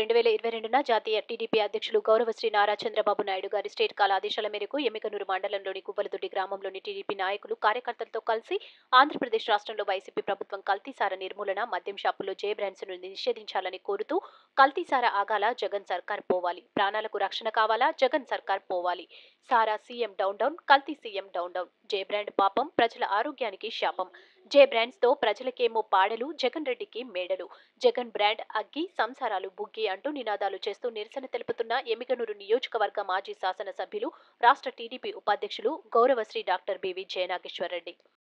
రెండు వేల ఇరవై రెండున జాతీయ టీడీపీ అధ్యక్షులు గౌరవశ్రీ నారా చంద్రబాబు నాయుడు గారి స్టేట్ కాల ఆదేశాల మేరకు ఎమ్మికనూరు మండలంలోని గువ్వలదొడ్డి గ్రామంలోని టీడీపీ నాయకులు కార్యకర్తలతో కలిసి ఆంధ్రప్రదేశ్ రాష్ట్రంలో వైసీపీ ప్రభుత్వం కల్తీసార నిర్మూలన మద్యం షాపుల్లో జే బ్రాండ్స్ ను నిషేధించాలని కోరుతూ కల్తీసార ఆగాల జగన్ సర్కార్ పోవాలి ప్రాణాలకు రక్షణ కావాలా జగన్ సర్కార్ పోవాలి సారా సీఎం డౌన్ డౌన్ కల్తీ CM down down J brand పాపం ప్రజల ఆరోగ్యానికి శాపం జే బ్రాండ్స్ తో ప్రజలకేమో పాడలు జగన్ రెడ్డికి మేడలు జగన్ బ్రాండ్ అగ్గి సంసారాలు బుగ్గి అంటూ నినాదాలు చేస్తూ నిరసన తెలుపుతున్న ఎమిగనూరు నియోజకవర్గ మాజీ శాసనసభ్యులు రాష్ట్ర టీడీపీ ఉపాధ్యక్షులు గౌరవశ్రీ డాక్టర్ బివి జయనాగేశ్వరరెడ్డి